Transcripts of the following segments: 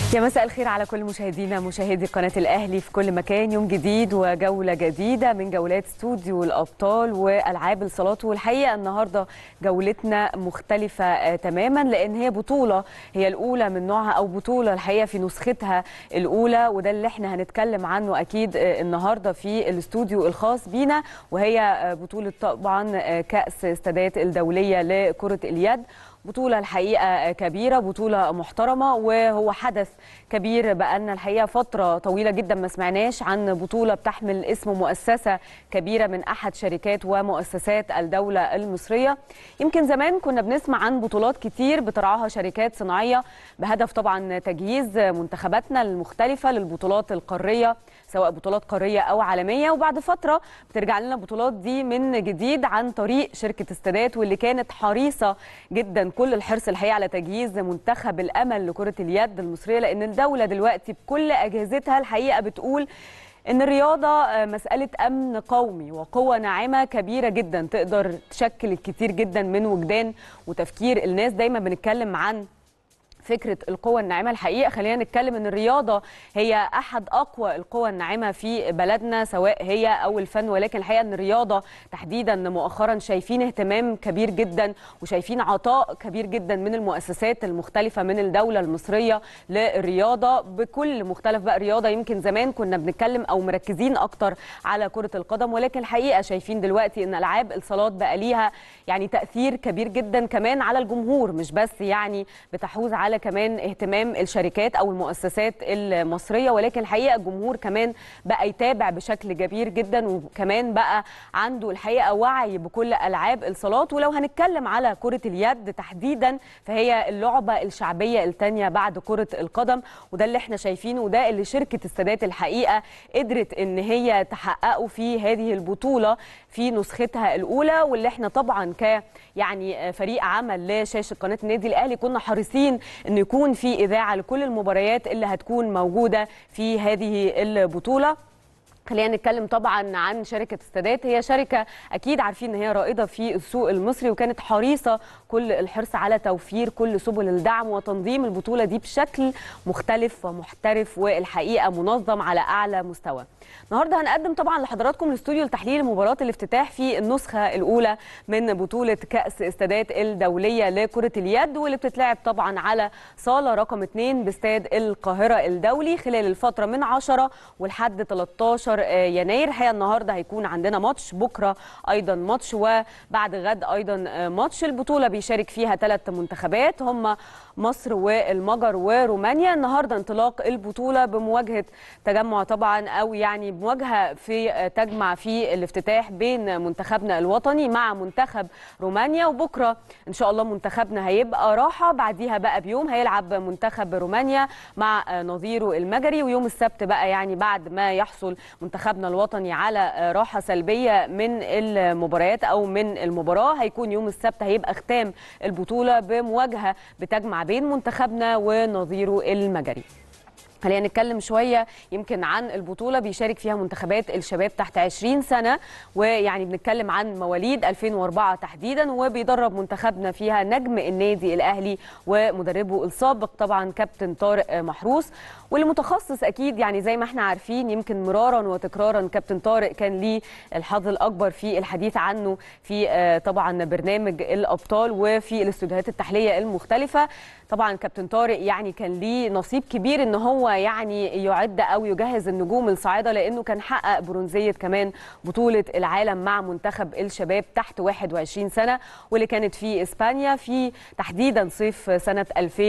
يا مساء الخير على كل مشاهدينا مشاهدي قناة الأهلي في كل مكان يوم جديد وجولة جديدة من جولات استوديو الأبطال وألعاب الصالات والحقيقة النهاردة جولتنا مختلفة آه، تماما لأن هي بطولة هي الأولى من نوعها أو بطولة الحقيقة في نسختها الأولى وده اللي احنا هنتكلم عنه أكيد آه، النهاردة في الاستوديو الخاص بينا وهي آه، بطولة طبعا آه، كأس استادات الدولية لكرة اليد بطولة الحقيقة كبيرة بطولة محترمة وهو حدث كبير بقالنا الحقيقة فترة طويلة جدا ما سمعناش عن بطولة بتحمل اسم مؤسسة كبيرة من أحد شركات ومؤسسات الدولة المصرية يمكن زمان كنا بنسمع عن بطولات كتير بترعاها شركات صناعية بهدف طبعا تجهيز منتخباتنا المختلفة للبطولات القارية سواء بطولات قارية أو عالمية وبعد فترة بترجع لنا البطولات دي من جديد عن طريق شركة استادات واللي كانت حريصة جدا كل الحرص الحقيقة على تجهيز منتخب الأمل لكرة اليد المصرية لأن الدولة دلوقتي بكل أجهزتها الحقيقة بتقول ان الرياضه آه، مساله امن قومي وقوه ناعمه كبيره جدا تقدر تشكل الكثير جدا من وجدان وتفكير الناس دايما بنتكلم عن فكره القوة الناعمة الحقيقة خلينا نتكلم ان الرياضة هي احد اقوى القوى الناعمة في بلدنا سواء هي او الفن ولكن الحقيقة ان الرياضة تحديدا مؤخرا شايفين اهتمام كبير جدا وشايفين عطاء كبير جدا من المؤسسات المختلفة من الدولة المصرية للرياضة بكل مختلف بقى رياضة يمكن زمان كنا بنتكلم او مركزين اكتر على كرة القدم ولكن الحقيقة شايفين دلوقتي ان العاب الصالات بقى ليها يعني تأثير كبير جدا كمان على الجمهور مش بس يعني بتحوز على كمان اهتمام الشركات او المؤسسات المصريه ولكن الحقيقه الجمهور كمان بقى يتابع بشكل كبير جدا وكمان بقى عنده الحقيقه وعي بكل العاب الصالات ولو هنتكلم على كره اليد تحديدا فهي اللعبه الشعبيه الثانيه بعد كره القدم وده اللي احنا شايفينه وده اللي شركه السادات الحقيقه قدرت ان هي تحققه في هذه البطوله في نسختها الاولى واللي احنا طبعا ك يعني فريق عمل لشاشه قناه النادي الاهلي كنا حريصين ان يكون في اذاعه لكل المباريات اللي هتكون موجوده في هذه البطوله خلينا نتكلم طبعا عن شركه السادات هي شركه اكيد عارفين ان هي رائده في السوق المصري وكانت حريصه كل الحرص على توفير كل سبل الدعم وتنظيم البطوله دي بشكل مختلف ومحترف والحقيقه منظم على اعلى مستوى النهارده هنقدم طبعا لحضراتكم الاستوديو لتحليل مباراه الافتتاح في النسخه الاولى من بطوله كاس استادات الدوليه لكره اليد واللي بتتلعب طبعا على صاله رقم 2 باستاد القاهره الدولي خلال الفتره من 10 ولحد 13 يناير الحقيقه النهارده هيكون عندنا ماتش بكره ايضا ماتش وبعد غد ايضا ماتش البطوله بيشارك فيها ثلاث منتخبات هم مصر والمجر ورومانيا النهارده انطلاق البطوله بمواجهه تجمع طبعا او يعني مواجهه في تجمع في الافتتاح بين منتخبنا الوطني مع منتخب رومانيا وبكره ان شاء الله منتخبنا هيبقى راحه بعديها بقى بيوم هيلعب منتخب رومانيا مع نظيره المجري ويوم السبت بقى يعني بعد ما يحصل منتخبنا الوطني على راحه سلبيه من المباريات او من المباراه هيكون يوم السبت هيبقى ختام البطوله بمواجهه بتجمع بين منتخبنا ونظيره المجري خلينا نتكلم شويه يمكن عن البطوله بيشارك فيها منتخبات الشباب تحت 20 سنه ويعني بنتكلم عن مواليد 2004 تحديدا وبيدرب منتخبنا فيها نجم النادي الاهلي ومدربه السابق طبعا كابتن طارق محروس واللي متخصص اكيد يعني زي ما احنا عارفين يمكن مرارا وتكرارا كابتن طارق كان ليه الحظ الاكبر في الحديث عنه في آه، طبعا برنامج الابطال وفي الاستوديوهات التحليليه المختلفه طبعا كابتن طارق يعني كان ليه نصيب كبير ان هو يعني يعد او يجهز النجوم الصاعده لانه كان حقق برونزيه كمان بطوله العالم مع منتخب الشباب تحت 21 سنه واللي كانت في اسبانيا في تحديدا صيف سنه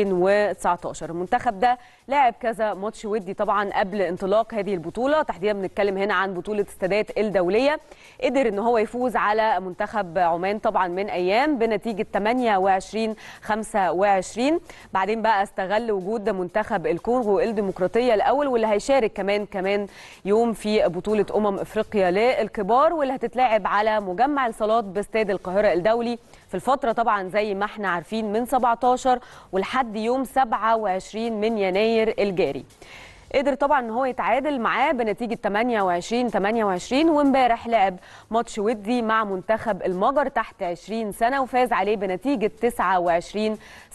2019 المنتخب ده لعب كذا ماتش ودي طبعا قبل انطلاق هذه البطوله تحديدا بنتكلم هنا عن بطوله استادات الدوليه قدر ان هو يفوز على منتخب عمان طبعا من ايام بنتيجه 28 25 بعدين بقى استغل وجود منتخب الكونغو الديمقراطيه الاول واللي هيشارك كمان كمان يوم في بطوله امم افريقيا للكبار واللي هتتلعب على مجمع الصالات باستاد القاهره الدولي في الفتره طبعا زي ما احنا عارفين من 17 ولحد يوم 27 من يناير الجاري قدر طبعا ان هو يتعادل معاه بنتيجه 28 28 وامبارح لعب ماتش ودي مع منتخب المجر تحت 20 سنه وفاز عليه بنتيجه 29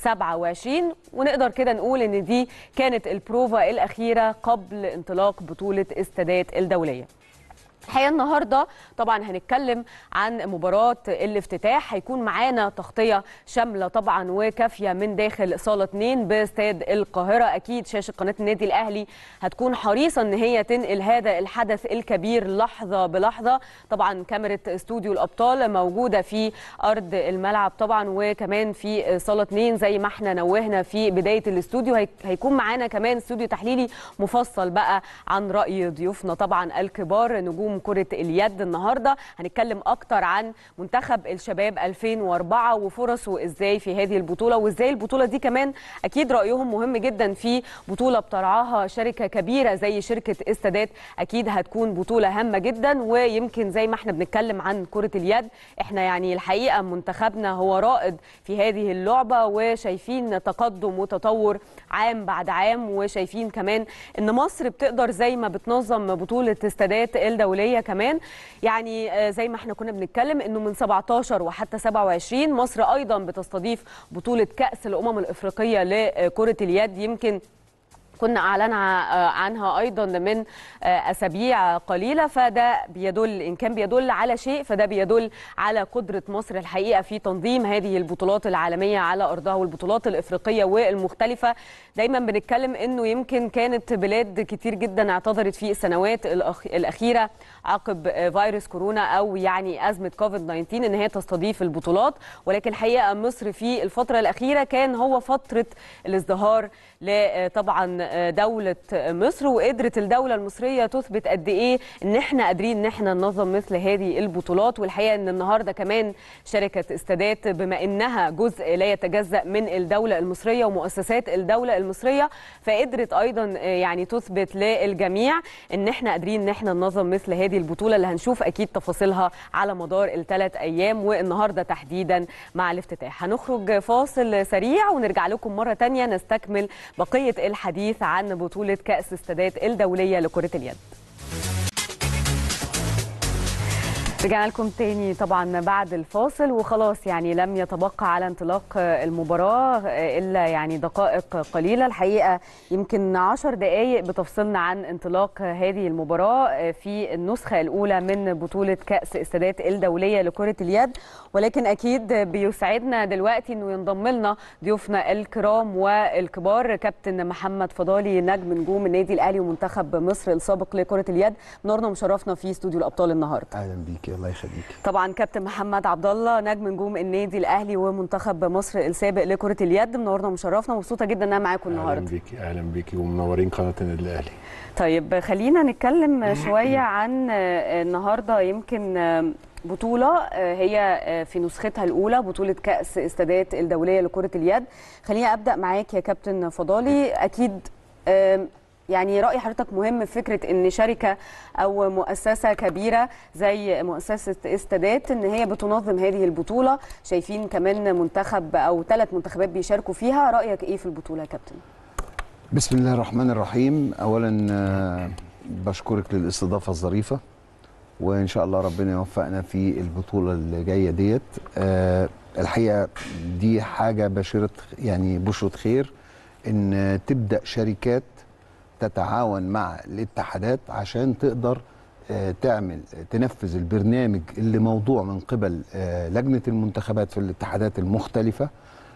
27 ونقدر كده نقول ان دي كانت البروفا الاخيره قبل انطلاق بطوله استادات الدوليه الحقيقه النهارده طبعا هنتكلم عن مباراه الافتتاح هيكون معانا تغطيه شامله طبعا وكافيه من داخل صاله 2 باستاد القاهره اكيد شاشه قناه النادي الاهلي هتكون حريصه ان هي تنقل هذا الحدث الكبير لحظه بلحظه طبعا كاميرا استوديو الابطال موجوده في ارض الملعب طبعا وكمان في صاله 2 زي ما احنا نوهنا في بدايه الاستوديو هيكون معانا كمان استوديو تحليلي مفصل بقى عن راي ضيوفنا طبعا الكبار نجوم كرة اليد النهارده هنتكلم اكتر عن منتخب الشباب 2004 وفرصه ازاي في هذه البطولة وازاي البطولة دي كمان اكيد رأيهم مهم جدا في بطولة بترعاها شركة كبيرة زي شركة استادات اكيد هتكون بطولة هامة جدا ويمكن زي ما احنا بنتكلم عن كرة اليد احنا يعني الحقيقة منتخبنا هو رائد في هذه اللعبة وشايفين تقدم وتطور عام بعد عام وشايفين كمان ان مصر بتقدر زي ما بتنظم بطولة استادات الدولية كمان يعني زي ما احنا كنا بنتكلم انه من 17 وحتى 27 مصر ايضا بتستضيف بطوله كاس الامم الافريقيه لكره اليد يمكن كنا اعلن عنها ايضا من اسابيع قليله فده بيدل ان كان بيدل على شيء فده بيدل على قدره مصر الحقيقه في تنظيم هذه البطولات العالميه على ارضها والبطولات الافريقيه والمختلفه دايما بنتكلم انه يمكن كانت بلاد كتير جدا اعتذرت في السنوات الاخيره عقب فيروس كورونا او يعني ازمه كوفيد 19 ان هي تستضيف البطولات ولكن الحقيقه مصر في الفتره الاخيره كان هو فتره الازدهار طبعا دولة مصر وقدرت الدولة المصرية تثبت قد إيه إن إحنا قادرين إن إحنا ننظم مثل هذه البطولات والحقيقة إن النهاردة كمان شركة استادات بما إنها جزء لا يتجزأ من الدولة المصرية ومؤسسات الدولة المصرية فقدرت أيضا يعني تثبت للجميع إن إحنا قادرين إن إحنا ننظم مثل هذه البطولة اللي هنشوف أكيد تفاصيلها على مدار الثلاث أيام والنهاردة تحديدا مع الافتتاح هنخرج فاصل سريع ونرجع لكم مرة تانية نستكمل بقية الحديث عن بطولة كأس استادات الدولية لكرة اليد رجعنا لكم تاني طبعا بعد الفاصل وخلاص يعني لم يتبقى على انطلاق المباراة إلا يعني دقائق قليلة الحقيقة يمكن عشر دقايق بتفصلنا عن انطلاق هذه المباراة في النسخة الأولى من بطولة كأس استادات الدولية لكرة اليد ولكن أكيد بيسعدنا دلوقتي أنه ينضم لنا ضيوفنا الكرام والكبار كابتن محمد فضالي نجم نجوم النادي الأهلي ومنتخب مصر السابق لكرة اليد نورنا ومشرفنا في استوديو الأبطال النهاردة أهلا بيك الله يخليك طبعا كابتن محمد عبد الله نجم نجوم النادي الاهلي ومنتخب مصر السابق لكره اليد منورنا ومشرفنا مبسوطه جدا ان انا معاكم النهارده اهلا بيكي اهلا بيكي ومنورين قناه النادي الاهلي طيب خلينا نتكلم شويه عن النهارده يمكن بطولة هي في نسختها الأولى بطولة كأس استادات الدولية لكرة اليد خليني أبدأ معاك يا كابتن فضالي أكيد يعني رأي حضرتك مهم في فكرة إن شركة أو مؤسسة كبيرة زي مؤسسة استادات إن هي بتنظم هذه البطولة شايفين كمان منتخب أو ثلاث منتخبات بيشاركوا فيها رأيك إيه في البطولة يا كابتن؟ بسم الله الرحمن الرحيم أولا بشكرك للاستضافة الظريفة وإن شاء الله ربنا يوفقنا في البطولة اللي جاية ديت الحقيقة دي حاجة بشرة يعني بشرة خير إن تبدأ شركات تتعاون مع الاتحادات عشان تقدر تعمل تنفذ البرنامج اللي موضوع من قبل لجنه المنتخبات في الاتحادات المختلفه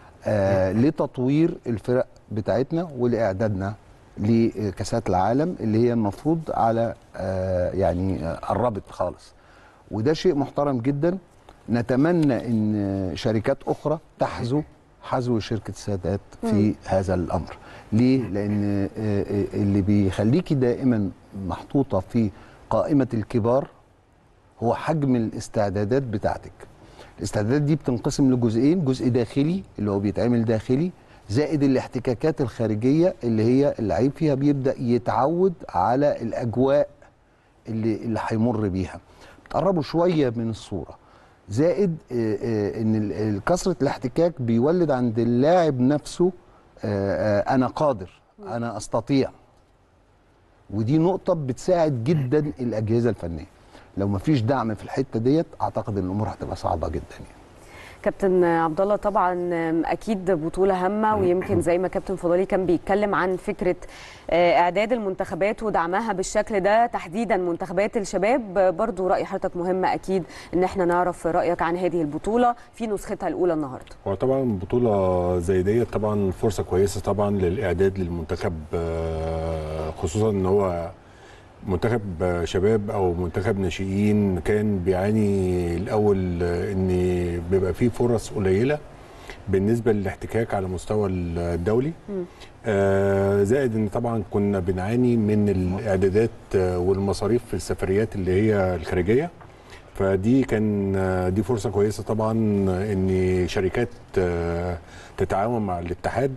لتطوير الفرق بتاعتنا ولاعدادنا لكاسات العالم اللي هي المفروض على يعني قربت خالص وده شيء محترم جدا نتمنى ان شركات اخرى تحذو حذو شركه السادات في هذا الامر ليه لان اللي بيخليكي دائما محطوطه في قائمه الكبار هو حجم الاستعدادات بتاعتك الاستعدادات دي بتنقسم لجزئين جزء داخلي اللي هو بيتعمل داخلي زائد الاحتكاكات الخارجيه اللي هي اللعيب فيها بيبدا يتعود على الاجواء اللي اللي هيمر بيها بتقربوا شويه من الصوره زائد ان كثره الاحتكاك بيولد عند اللاعب نفسه انا قادر انا استطيع ودي نقطه بتساعد جدا الاجهزه الفنيه لو ما فيش دعم في الحته ديت اعتقد ان الامور هتبقى صعبه جدا يعني. كابتن عبد الله طبعا اكيد بطوله هامه ويمكن زي ما كابتن فضالي كان بيتكلم عن فكره اعداد المنتخبات ودعمها بالشكل ده تحديدا منتخبات الشباب برضو راي حضرتك مهم اكيد ان احنا نعرف رايك عن هذه البطوله في نسختها الاولى النهارده هو طبعا بطوله زي ديت طبعا فرصه كويسه طبعا للاعداد للمنتخب آه، خصوصا ان هو منتخب شباب او منتخب ناشئين كان بيعاني الاول ان بيبقى فيه فرص قليله بالنسبه للاحتكاك على مستوى الدولي آه زائد ان طبعا كنا بنعاني من الاعدادات آه، والمصاريف في السفريات اللي هي الخارجيه فدي كان آه، دي فرصه كويسه طبعا ان شركات آه، تتعاون مع الاتحاد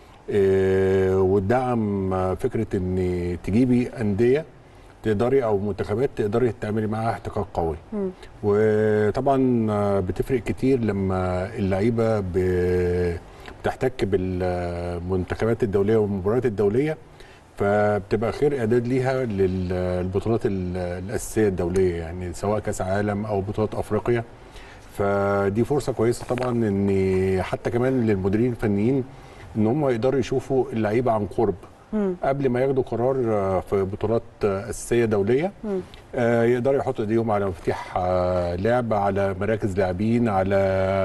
آه، وتدعم آه، فكره ان تجيبي انديه تقدري او منتخبات تقدري تعملي معاها احتكاك قوي وطبعا آه، بتفرق كتير لما اللعيبه ب- بتحتك بالمنتخبات الدوليه والمباريات الدوليه فبتبقى خير اعداد ليها للبطولات ال- الاساسيه الدوليه يعني سواء كاس عالم او بطولات افريقيا فدي فرصه كويسه طبعا ان حتى كمان للمديرين الفنيين ان هم يقدروا يشوفوا اللعيبه عن قرب قبل ما ياخدوا قرار آه، في بطولات آه، اساسيه دوليه آه، يقدروا يحطوا ايديهم على مفاتيح آه، لعب على مراكز لاعبين على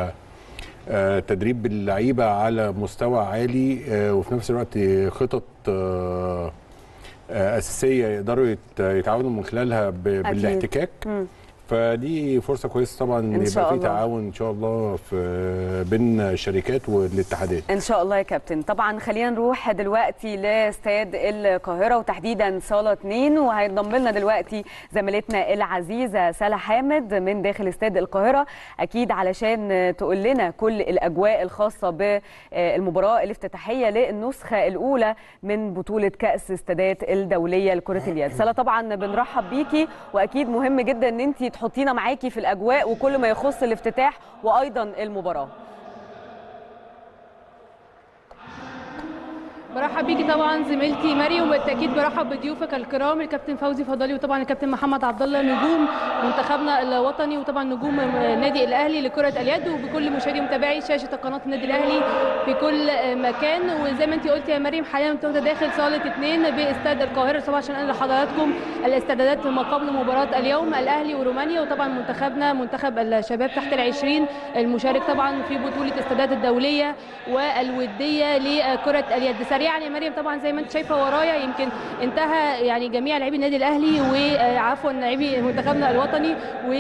آه، تدريب اللعيبه على مستوى عالي آه، وفي نفس الوقت خطط آه، آه، اساسيه يقدروا يت- يتعاونوا من خلالها ب- بالاحتكاك فدي فرصه كويسه طبعا ان إن شاء يبقى في الله. تعاون ان شاء الله في بين الشركات والاتحادات ان شاء الله يا كابتن طبعا خلينا نروح دلوقتي لاستاد القاهره وتحديدا صاله 2 وهينضم لنا دلوقتي زميلتنا العزيزه سلا حامد من داخل استاد القاهره اكيد علشان تقول لنا كل الاجواء الخاصه بالمباراه الافتتاحيه للنسخه الاولى من بطوله كاس استادات الدوليه لكره اليد سلا طبعا بنرحب بيكي واكيد مهم جدا ان انت تحطينا معاكي في الاجواء وكل ما يخص الافتتاح وايضا المباراه برحب بيكي طبعا زميلتي مريم وبالتاكيد برحب بضيوفك الكرام الكابتن فوزي فضالي وطبعا الكابتن محمد عبد الله نجوم منتخبنا الوطني وطبعا نجوم النادي الاهلي لكره اليد وبكل مشاهدي ومتابعي شاشه قناه النادي الاهلي في كل مكان وزي ما انت قلتي يا مريم حاليا انت داخل صاله اثنين باستاد القاهره طبعا عشان انقل لحضراتكم الاستعدادات ما قبل مباراه اليوم الاهلي ورومانيا وطبعا منتخبنا منتخب الشباب تحت العشرين المشارك طبعا في بطوله استادات الدوليه والوديه لكره اليد سريعا يا مريم طبعا زي ما انت شايفه ورايا يمكن انتهى يعني جميع لاعبي النادي الاهلي وعفوا لاعبي منتخبنا الوطني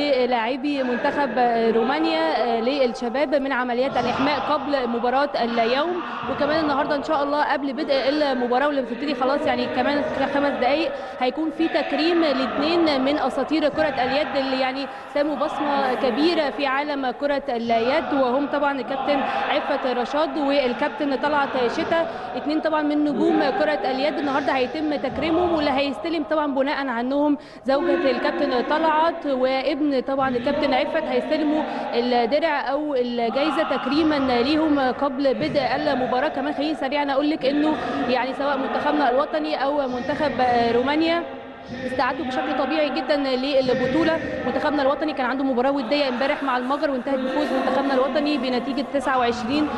ولاعبي منتخب رومانيا للشباب من عمليات الاحماء قبل مباراه اليوم وكمان النهارده ان شاء الله قبل بدء المباراه واللي بتبتدي خلاص يعني كمان خمس دقائق هيكون في تكريم لاثنين من اساطير كره اليد اللي يعني ساموا بصمه كبيره في عالم كره اليد وهم طبعا الكابتن عفت رشاد والكابتن طلعت شتا اثنين طبعا من نجوم كره اليد النهارده هيتم تكريمهم واللي هيستلم طبعا بناء عنهم زوجة الكابتن طلعت وابن طبعا الكابتن عفت هيستلموا الدرع او الجائزه تكريما ليهم قبل بدء المباراه كمان خليني سريعا اقول لك انه يعني سواء منتخبنا الوطني او منتخب رومانيا استعدوا بشكل طبيعي جدا للبطوله منتخبنا الوطني كان عنده مباراه وديه امبارح مع المجر وانتهت بفوز منتخبنا الوطني بنتيجه 29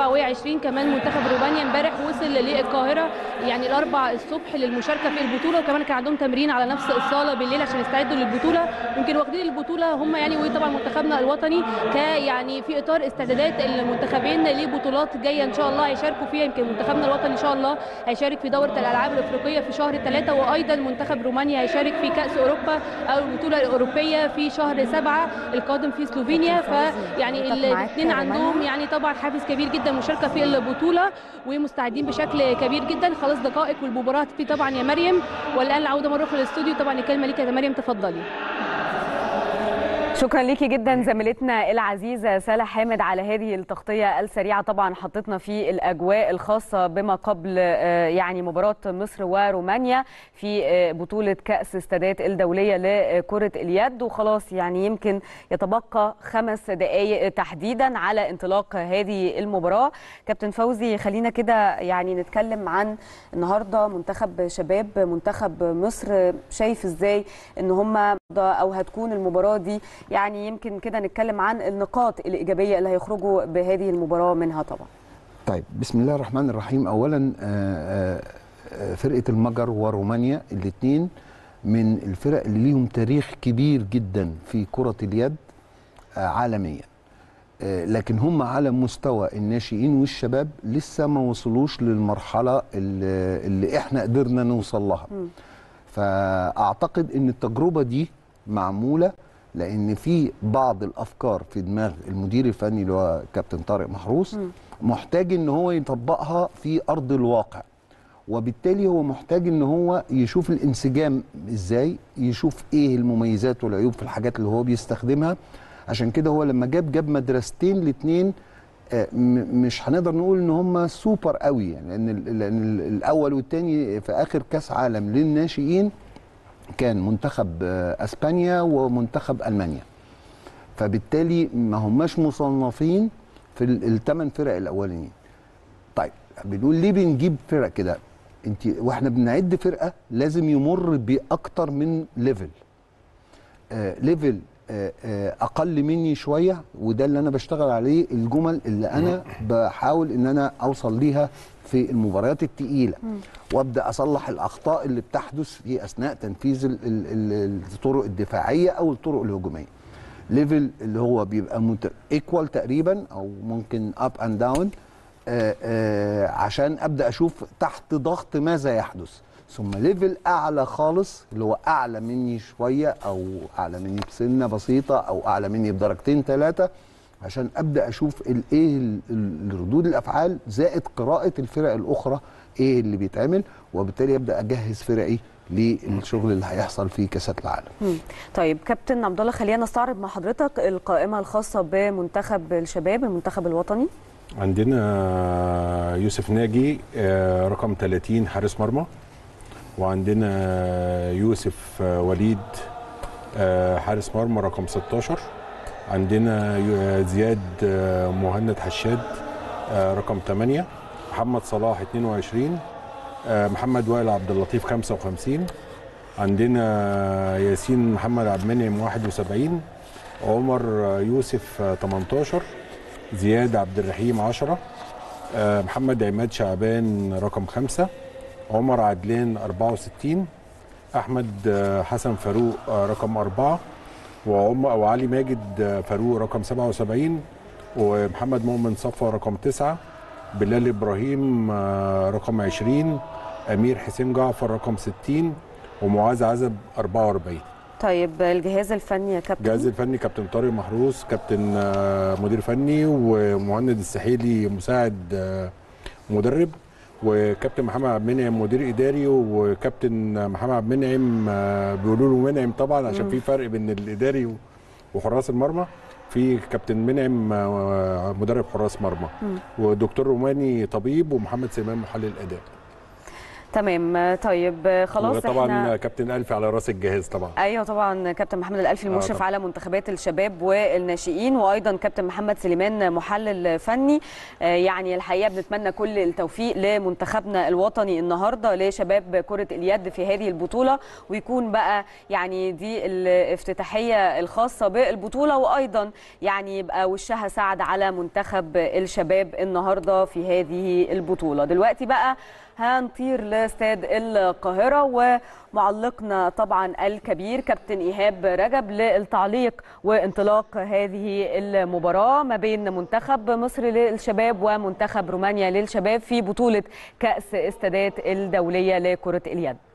27 كمان منتخب رومانيا امبارح وصل للقاهره يعني الاربع الصبح للمشاركه في البطوله وكمان كان عندهم تمرين على نفس الصاله بالليل عشان يستعدوا للبطوله يمكن واخدين البطوله هم يعني وطبعا منتخبنا الوطني ك يعني في اطار استعدادات المنتخبين لبطولات جايه ان شاء الله هيشاركوا فيها يمكن منتخبنا الوطني ان شاء الله هيشارك في دوره الالعاب الافريقيه في شهر ثلاثه وايضا منتخب رومانيا رومانيا هيشارك في كأس أوروبا أو البطولة الأوروبية في شهر سبعة القادم في سلوفينيا فيعني الاثنين عندهم يعني طبعا حافز كبير جدا مشاركة في البطولة ومستعدين بشكل كبير جدا خلاص دقائق والمباراة هتبتدي طبعا يا مريم والآن العودة مرة في الاستوديو طبعا الكلمة ليك يا مريم تفضلي شكرا ليكي جدا زميلتنا العزيزه ساله حامد على هذه التغطيه السريعه طبعا حطتنا في الاجواء الخاصه بما قبل آه، يعني مباراه مصر ورومانيا في آه، بطوله كاس استادات الدوليه لكره اليد وخلاص يعني يمكن يتبقى خمس دقائق تحديدا على انطلاق هذه المباراه كابتن فوزي خلينا كده يعني نتكلم عن النهارده منتخب شباب منتخب مصر شايف ازاي ان هم او هتكون المباراه دي يعني يمكن كده نتكلم عن النقاط الايجابيه اللي هيخرجوا بهذه المباراه منها طبعا طيب بسم الله الرحمن الرحيم اولا آه، آه، فرقه المجر ورومانيا الاثنين من الفرق اللي ليهم تاريخ كبير جدا في كره اليد آه، عالميا آه، لكن هم على مستوى الناشئين والشباب لسه ما وصلوش للمرحله اللي, اللي احنا قدرنا نوصل لها فاعتقد ان التجربه دي معموله لان في بعض الافكار في دماغ المدير الفني اللي هو كابتن طارق محروس محتاج ان هو يطبقها في ارض الواقع وبالتالي هو محتاج ان هو يشوف الانسجام ازاي يشوف ايه المميزات والعيوب في الحاجات اللي هو بيستخدمها عشان كده هو لما جاب جاب مدرستين الاثنين مش هنقدر نقول ان هم سوبر قوي يعني لان ال- لان ال- الاول والثاني في اخر كاس عالم للناشئين كان منتخب آه، اسبانيا ومنتخب المانيا فبالتالي ما هماش مصنفين في الثمان فرق الاولانيين طيب بنقول ليه بنجيب فرق كده انت واحنا بنعد فرقه لازم يمر باكتر من ليفل آه ليفل آه آه اقل مني شويه وده اللي انا بشتغل عليه الجمل اللي انا بحاول ان انا اوصل ليها في المباريات التقيله وابدا اصلح الاخطاء اللي بتحدث في اثناء تنفيذ ال- ال- ال- الطرق الدفاعيه او الطرق الهجوميه ليفل اللي هو بيبقى ايكوال تقريبا او ممكن اب اند داون عشان ابدا اشوف تحت ضغط ماذا يحدث ثم ليفل اعلى خالص اللي هو اعلى مني شويه او اعلى مني بسنه بسيطه او اعلى مني بدرجتين ثلاثه عشان ابدا اشوف الايه ال- ال- الردود الافعال زائد قراءه الفرق الاخرى ايه اللي بيتعمل وبالتالي ابدا اجهز فرقي للشغل اللي هيحصل في كاسات العالم مم. طيب كابتن عبد الله خلينا نستعرض مع حضرتك القائمه الخاصه بمنتخب الشباب المنتخب الوطني عندنا يوسف ناجي آه، رقم 30 حارس مرمى وعندنا يوسف آه، وليد آه، حارس مرمى رقم 16 عندنا يو- زياد آه، مهند حشاد آه، رقم 8 محمد صلاح 22 آه، محمد وائل عبد اللطيف 55 عندنا ياسين محمد عبد المنعم 71 عمر آه، يوسف آه، 18 زياد عبد الرحيم 10 آه، محمد عماد شعبان رقم 5 عمر عدلان 64 احمد آه، حسن فاروق آه، رقم 4 وعم وعلي ماجد آه، فاروق رقم 77 ومحمد مؤمن صفا رقم 9 بلال ابراهيم آه، رقم 20 امير حسين جعفر رقم 60 ومعاذ عزب 44 طيب الجهاز الفني يا كابتن الجهاز الفني كابتن طارق محروس كابتن آه، مدير فني ومهند السحيلي مساعد آه، مدرب وكابتن محمد عبد المنعم مدير اداري وكابتن محمد عبد المنعم آه، بيقولوا له منعم طبعا عشان في فرق بين الاداري و- وحراس المرمى في كابتن منعم آه، مدرب حراس مرمى ودكتور روماني طبيب ومحمد سليمان محلل اداء تمام طيب خلاص طبعا احنا كابتن الفي على راس الجهاز طبعا ايوه طبعا كابتن محمد الالفي المشرف طبعا. على منتخبات الشباب والناشئين وايضا كابتن محمد سليمان محلل فني آه، يعني الحقيقه بنتمنى كل التوفيق لمنتخبنا الوطني النهارده لشباب كره اليد في هذه البطوله ويكون بقى يعني دي الافتتاحيه الخاصه بالبطوله وايضا يعني يبقى وشها سعد على منتخب الشباب النهارده في هذه البطوله دلوقتي بقى هنطير لاستاد القاهرة ومعلقنا طبعا الكبير كابتن إيهاب رجب للتعليق وانطلاق هذه المباراة ما بين منتخب مصر للشباب ومنتخب رومانيا للشباب في بطولة كأس استادات الدولية لكرة اليد